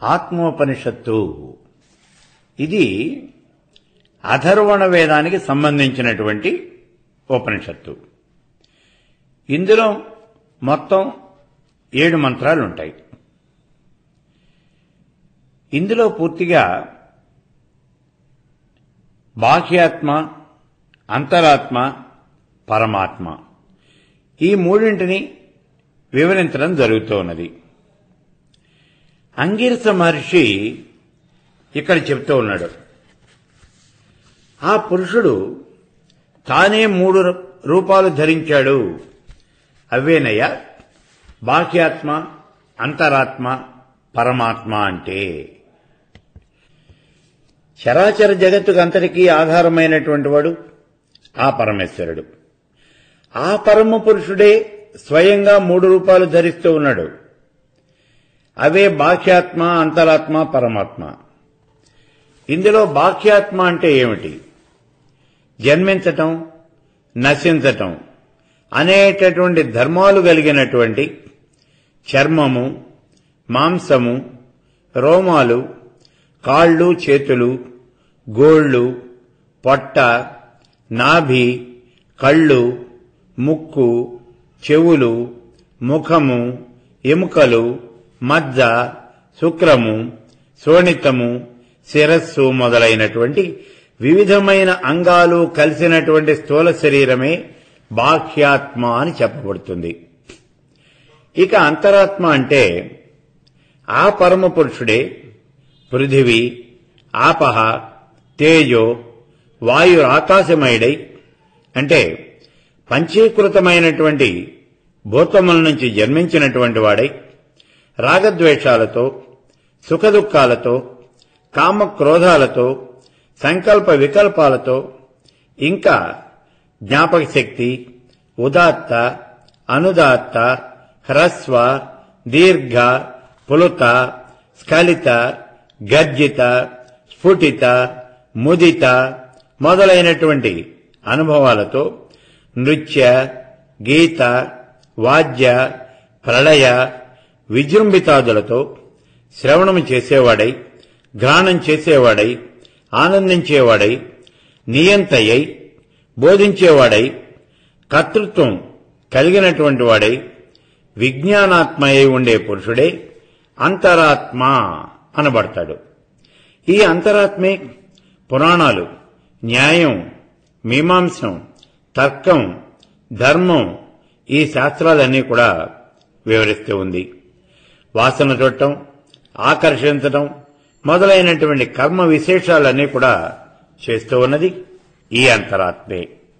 ఆత్మోపనిషత్తు ఇది అథర్వణ వేదానికి సంబంధించినటువంటి ఉపనిషత్తు ఇందులో మొత్తం ఏడు మంత్రాలు ఉంటాయి ఇందులో పూర్తిగా బాహ్యాత్మ అంతరాత్మ పరమాత్మ ఈ మూడింటిని వివరించడం జరుగుతూ ఉన్నది అంగీరస మహర్షి ఇక్కడ చెప్తూ ఉన్నాడు ఆ పురుషుడు తానే మూడు రూపాలు ధరించాడు అవేనయ్య బాహ్యాత్మ అంతరాత్మ పరమాత్మ అంటే చరాచర జగత్తుకు అంతటికీ ఆధారమైనటువంటి వాడు ఆ పరమేశ్వరుడు ఆ పరమ పురుషుడే స్వయంగా మూడు రూపాలు ధరిస్తూ ఉన్నాడు అవే బాహ్యాత్మ అంతరాత్మ పరమాత్మ ఇందులో బాహ్యాత్మ అంటే ఏమిటి జన్మించటం నశించటం అనేటటువంటి ధర్మాలు కలిగినటువంటి చర్మము మాంసము రోమాలు కాళ్ళు చేతులు గోళ్లు పొట్ట నాభి కళ్ళు ముక్కు చెవులు ముఖము ఎముకలు మజ్జ శుక్రము శోణితము శిరస్సు మొదలైనటువంటి వివిధమైన అంగాలు కలిసినటువంటి స్థూల శరీరమే బాహ్యాత్మ అని చెప్పబడుతుంది ఇక అంతరాత్మ అంటే ఆ పరమ పురుషుడే పృథివీ ఆపహ తేజో వాయురాకాశమయుడై అంటే పంచీకృతమైనటువంటి భూతముల నుంచి జన్మించినటువంటి వాడై రాగద్వేషాలతో సుఖదుఖాలతో కామక్రోధాలతో సంకల్ప వికల్పాలతో ఇంకా జ్ఞాపక శక్తి ఉదాత్త అనుదాత్త హ్రస్వ దీర్ఘ పులుత స్ఖలిత గర్జిత స్ఫుటిత ముదిత మొదలైనటువంటి అనుభవాలతో నృత్య గీత వాద్య ప్రళయ విజృంభితాదులతో శ్రవణము చేసేవాడై ఘ్రాణం చేసేవాడై ఆనందించేవాడై నియంతయ్యై బోధించేవాడై కర్తృత్వం కలిగినటువంటి వాడై విజ్ఞానాత్మయై ఉండే పురుషుడే అంతరాత్మ అనబడతాడు ఈ అంతరాత్మే పురాణాలు న్యాయం మీమాంసం తర్కం ధర్మం ఈ శాస్త్రాలన్నీ కూడా వివరిస్తూ ఉంది వాసన చూడటం ఆకర్షించటం మొదలైనటువంటి కర్మ విశేషాలన్నీ కూడా చేస్తూ ఉన్నది ఈ అంతరాత్మే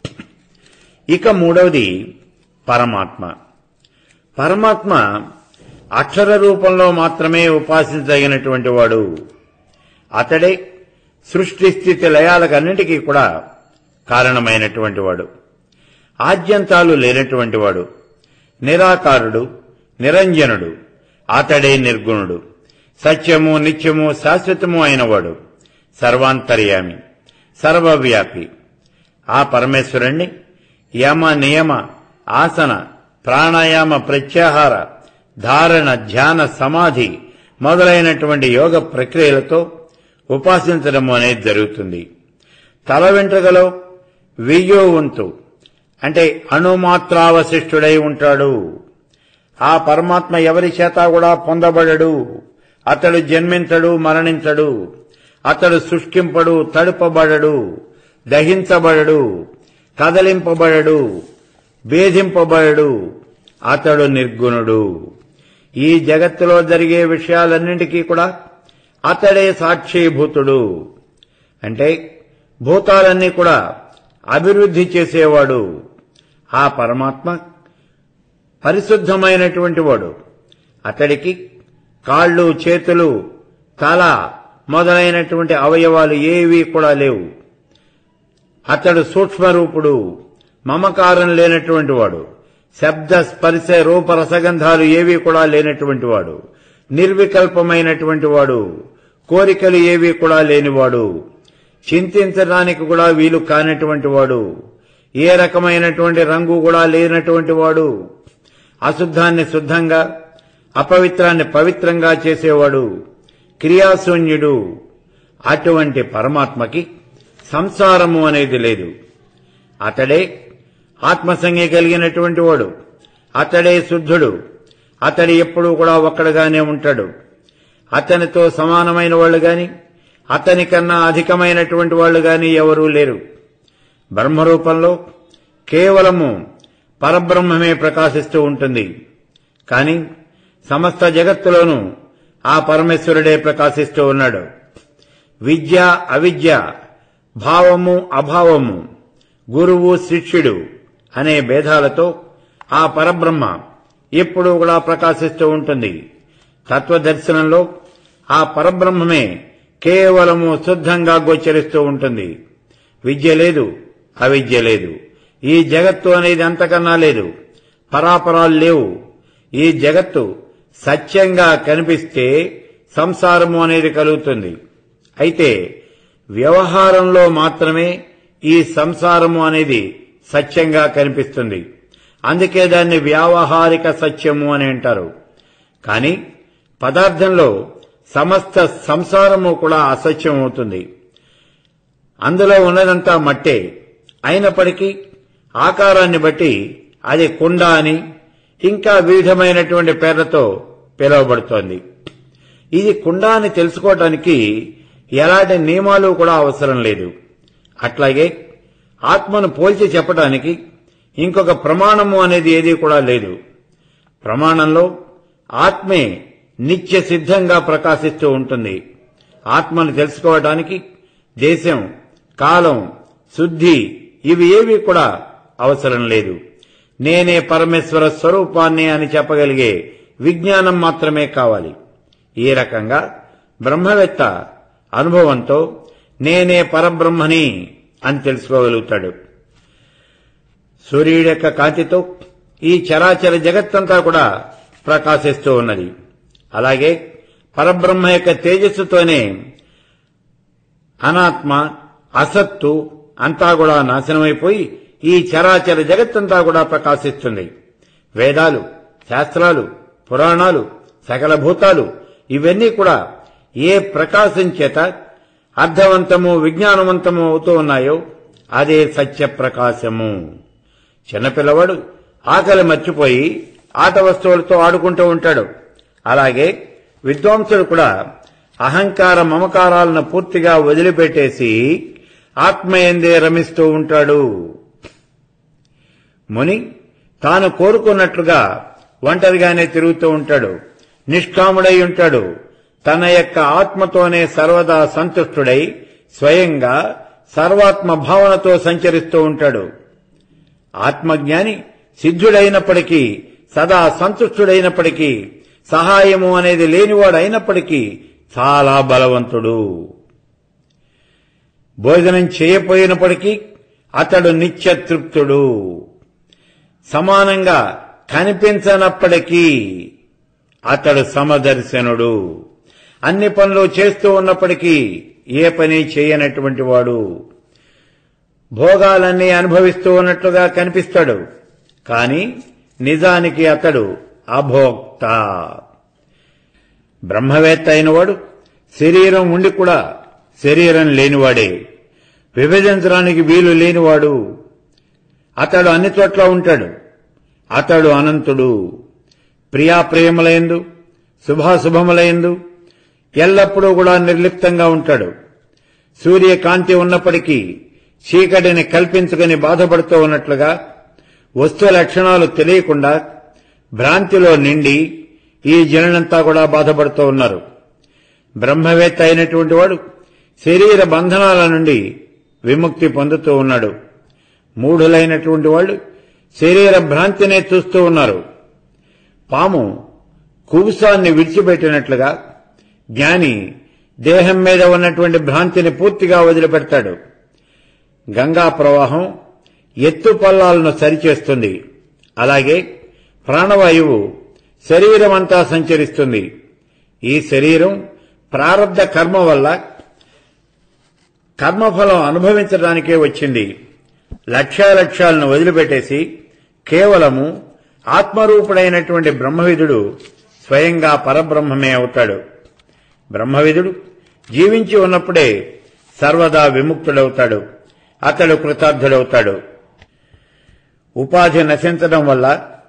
ఇక మూడవది పరమాత్మ పరమాత్మ అక్షర రూపంలో మాత్రమే ఉపాసించదగినటువంటి వాడు అతడే సృష్టి స్థితి లయాలకన్నిటికీ కూడా కారణమైనటువంటి వాడు ఆద్యంతాలు లేనటువంటి వాడు నిరాకారుడు నిరంజనుడు అతడే నిర్గుణుడు సత్యము నిత్యము శాశ్వతము అయినవాడు సర్వాంతర్యామి సర్వవ్యాపి ఆ పరమేశ్వరుణ్ణి యమ నియమ ఆసన ప్రాణాయామ ప్రత్యాహార ధారణ ధ్యాన సమాధి మొదలైనటువంటి యోగ ప్రక్రియలతో ఉపాసించడం అనేది జరుగుతుంది తల వెంట్రుకలో వెయ్యో వంతు అంటే అణుమాత్రావశిష్టుడై ఉంటాడు ఆ పరమాత్మ ఎవరి చేత కూడా పొందబడడు అతడు జన్మించడు మరణించడు అతడు శుష్కింపడు తడుపబడడు దహించబడడు కదలింపబడడు భేదింపబడడు అతడు నిర్గుణుడు ఈ జగత్తులో జరిగే విషయాలన్నింటికీ కూడా అతడే సాక్షిభూతుడు అంటే భూతాలన్నీ కూడా అభివృద్ధి చేసేవాడు ఆ పరమాత్మ పరిశుద్ధమైనటువంటి వాడు అతడికి కాళ్ళు చేతులు తల మొదలైనటువంటి అవయవాలు ఏవీ కూడా లేవు అతడు సూక్ష్మరూపుడు మమకారం లేనటువంటి వాడు శబ్ద స్పర్శ రూప రసగంధాలు ఏవీ కూడా లేనటువంటి వాడు నిర్వికల్పమైనటువంటి వాడు కోరికలు ఏవీ కూడా లేనివాడు చింతించడానికి కూడా వీలు కానటువంటి వాడు ఏ రకమైనటువంటి రంగు కూడా లేనటువంటి వాడు అశుద్ధాన్ని శుద్ధంగా అపవిత్రాన్ని పవిత్రంగా చేసేవాడు క్రియాశూన్యుడు అటువంటి పరమాత్మకి సంసారము అనేది లేదు అతడే ఆత్మసంజ్ఞ కలిగినటువంటి వాడు అతడే శుద్ధుడు అతడు ఎప్పుడూ కూడా ఒక్కడుగానే ఉంటాడు అతనితో సమానమైన వాళ్ళు గాని అతనికన్నా అధికమైనటువంటి వాళ్ళు గాని ఎవరూ లేరు బ్రహ్మరూపంలో కేవలము పరబ్రహ్మమే ప్రకాశిస్తూ ఉంటుంది కాని సమస్త జగత్తులోనూ ఆ పరమేశ్వరుడే ప్రకాశిస్తూ ఉన్నాడు విద్య అవిద్య భావము అభావము గురువు శిష్యుడు అనే భేదాలతో ఆ పరబ్రహ్మ ఎప్పుడూ కూడా ప్రకాశిస్తూ ఉంటుంది తత్వదర్శనంలో ఆ పరబ్రహ్మమే కేవలము శుద్ధంగా గోచరిస్తూ ఉంటుంది విద్య లేదు అవిద్య లేదు ఈ జగత్తు అనేది అంతకన్నా లేదు పరాపరాలు లేవు ఈ జగత్తు సత్యంగా కనిపిస్తే సంసారము అనేది కలుగుతుంది అయితే వ్యవహారంలో మాత్రమే ఈ సంసారము అనేది సత్యంగా కనిపిస్తుంది అందుకే దాన్ని వ్యావహారిక సత్యము అని అంటారు కానీ పదార్థంలో సమస్త సంసారము కూడా అసత్యం అవుతుంది అందులో ఉన్నదంతా మట్టే అయినప్పటికీ ఆకారాన్ని బట్టి అది కుండ అని ఇంకా వివిధమైనటువంటి పేర్లతో పిలువబడుతోంది ఇది కుండ అని తెలుసుకోవటానికి ఎలాంటి నియమాలు కూడా అవసరం లేదు అట్లాగే ఆత్మను పోల్చి చెప్పడానికి ఇంకొక ప్రమాణము అనేది ఏదీ కూడా లేదు ప్రమాణంలో ఆత్మే నిత్య సిద్ధంగా ప్రకాశిస్తూ ఉంటుంది ఆత్మను తెలుసుకోవడానికి దేశం కాలం శుద్ధి ఇవి ఏవి కూడా అవసరం లేదు నేనే పరమేశ్వర స్వరూపాన్ని అని చెప్పగలిగే విజ్ఞానం మాత్రమే కావాలి ఈ రకంగా బ్రహ్మవేత్త అనుభవంతో నేనే పరబ్రహ్మని అని తెలుసుకోగలుగుతాడు సూర్యుడి యొక్క కాంతితో ఈ చరాచర జగత్తంతా కూడా ప్రకాశిస్తూ ఉన్నది అలాగే పరబ్రహ్మ యొక్క తేజస్సుతోనే అనాత్మ అసత్తు అంతా కూడా నాశనమైపోయి ఈ చరాచర జగత్తంతా కూడా ప్రకాశిస్తుంది వేదాలు శాస్త్రాలు పురాణాలు సకల భూతాలు ఇవన్నీ కూడా ఏ ప్రకాశం చేత అర్థవంతము విజ్ఞానవంతము అవుతూ ఉన్నాయో అదే సత్య ప్రకాశము చిన్నపిల్లవాడు ఆకలి మర్చిపోయి ఆట వస్తువులతో ఆడుకుంటూ ఉంటాడు అలాగే విద్వాంసుడు కూడా అహంకార మమకారాలను పూర్తిగా వదిలిపెట్టేసి ఆత్మయందే రమిస్తూ ఉంటాడు ముని తాను కోరుకున్నట్లుగా ఒంటరిగానే తిరుగుతూ ఉంటాడు నిష్కాముడై ఉంటాడు తన యొక్క ఆత్మతోనే సర్వదా సంతుష్టుడై స్వయంగా సర్వాత్మ భావనతో సంచరిస్తూ ఉంటాడు ఆత్మజ్ఞాని సిద్ధుడైనప్పటికీ సదా సంతుష్టుడైనప్పటికీ సహాయము అనేది లేనివాడైనప్పటికీ చాలా బలవంతుడు భోజనం చేయపోయినప్పటికీ అతడు నిత్యతృప్తుడు సమానంగా కనిపించనప్పటికీ అతడు సమదర్శనుడు అన్ని పనులు చేస్తూ ఉన్నప్పటికీ ఏ పని చేయనటువంటి వాడు భోగాలన్నీ అనుభవిస్తూ ఉన్నట్లుగా కనిపిస్తాడు కాని నిజానికి అతడు అభోక్త బ్రహ్మవేత్త అయినవాడు శరీరం ఉండి కూడా శరీరం లేనివాడే విభజించడానికి వీలు లేనివాడు అతడు అన్ని చోట్ల ఉంటాడు అతడు అనంతుడు ప్రియాప్రియములయందు శుభాశుభములయందు ఎల్లప్పుడూ కూడా నిర్లిప్తంగా ఉంటాడు సూర్యకాంతి ఉన్నప్పటికీ చీకటిని కల్పించుకుని బాధపడుతూ ఉన్నట్లుగా వస్తు లక్షణాలు తెలియకుండా భ్రాంతిలో నిండి ఈ జనులంతా కూడా బాధపడుతూ ఉన్నారు బ్రహ్మవేత్త అయినటువంటి వాడు శరీర బంధనాల నుండి విముక్తి పొందుతూ ఉన్నాడు మూఢులైనటువంటి వాళ్ళు శరీర భ్రాంతినే చూస్తూ ఉన్నారు పాము కుబుసాన్ని విడిచిపెట్టినట్లుగా జ్ఞాని దేహం మీద ఉన్నటువంటి భ్రాంతిని పూర్తిగా వదిలిపెడతాడు గంగా ప్రవాహం ఎత్తు పల్లాలను సరిచేస్తుంది అలాగే ప్రాణవాయువు శరీరమంతా సంచరిస్తుంది ఈ శరీరం ప్రారంధ కర్మ వల్ల కర్మఫలం అనుభవించడానికే వచ్చింది లక్ష్యాలక్ష్యాలను వదిలిపెట్టేసి కేవలము ఆత్మరూపుడైనటువంటి బ్రహ్మవిధుడు స్వయంగా పరబ్రహ్మమే అవుతాడు బ్రహ్మవిధుడు జీవించి ఉన్నప్పుడే సర్వదా విముక్తుడవుతాడు అతడు కృతార్థుడవుతాడు ఉపాధి నశించడం వల్ల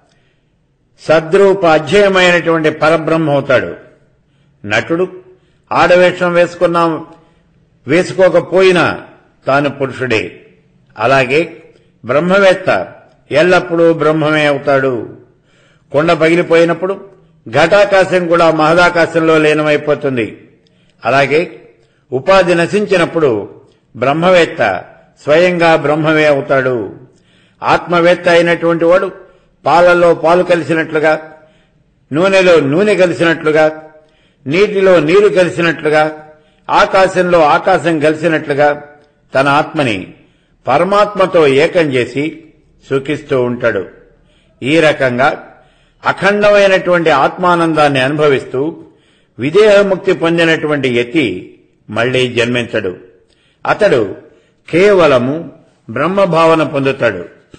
సద్రూపాధ్యయమైనటువంటి పరబ్రహ్మ అవుతాడు నటుడు ఆడవేషం వేసుకున్నా వేసుకోకపోయినా తాను పురుషుడే అలాగే బ్రహ్మవేత్త ఎల్లప్పుడూ బ్రహ్మమే అవుతాడు కొండ పగిలిపోయినప్పుడు ఘటాకాశం కూడా మహదాకాశంలో లీనమైపోతుంది అలాగే ఉపాధి నశించినప్పుడు బ్రహ్మవేత్త స్వయంగా బ్రహ్మమే అవుతాడు ఆత్మవేత్త అయినటువంటి వాడు పాలలో పాలు కలిసినట్లుగా నూనెలో నూనె కలిసినట్లుగా నీటిలో నీరు కలిసినట్లుగా ఆకాశంలో ఆకాశం కలిసినట్లుగా తన ఆత్మని పరమాత్మతో ఏకం చేసి సుఖిస్తూ ఉంటాడు ఈ రకంగా అఖండమైనటువంటి ఆత్మానందాన్ని అనుభవిస్తూ విదేహముక్తి పొందినటువంటి యతి మళ్లీ జన్మించడు అతడు కేవలము బ్రహ్మభావన పొందుతాడు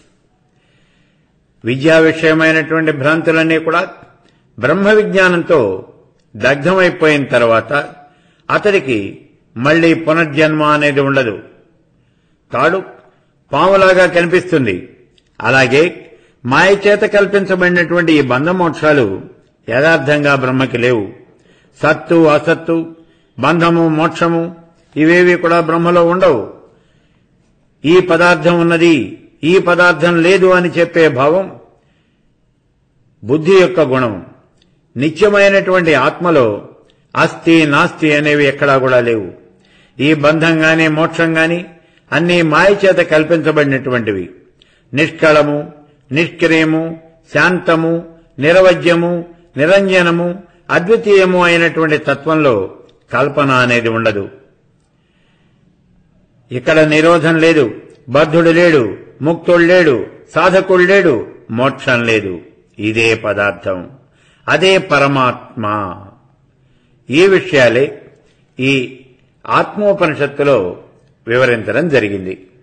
విద్యా విషయమైనటువంటి భ్రాంతులన్నీ కూడా బ్రహ్మ విజ్ఞానంతో దగ్ధమైపోయిన తర్వాత అతడికి మళ్లీ పునర్జన్మ అనేది ఉండదు తాడు పాములాగా కనిపిస్తుంది అలాగే మాయ చేత కల్పించబడినటువంటి ఈ బంధమోక్షాలు యథార్థంగా బ్రహ్మకి లేవు సత్తు అసత్తు బంధము మోక్షము ఇవేవి కూడా బ్రహ్మలో ఉండవు ఈ పదార్థం ఉన్నది ఈ పదార్థం లేదు అని చెప్పే భావం బుద్ధి యొక్క గుణం నిత్యమైనటువంటి ఆత్మలో అస్థి నాస్తి అనేవి ఎక్కడా కూడా లేవు ఈ బంధం గాని మోక్షం గాని అన్ని మాయ చేత కల్పించబడినటువంటివి నిష్కళము నిష్క్రియము శాంతము నిరవజ్యము నిరంజనము అద్వితీయము అయినటువంటి తత్వంలో కల్పన అనేది ఉండదు ఇక్కడ నిరోధం లేదు బద్ధుడు లేడు ముక్తుడు లేడు సాధకుడు లేడు మోక్షం లేదు ఇదే పదార్థం అదే పరమాత్మ ఈ విషయాలే ఈ ఆత్మోపనిషత్తులో వివరించడం జరిగింది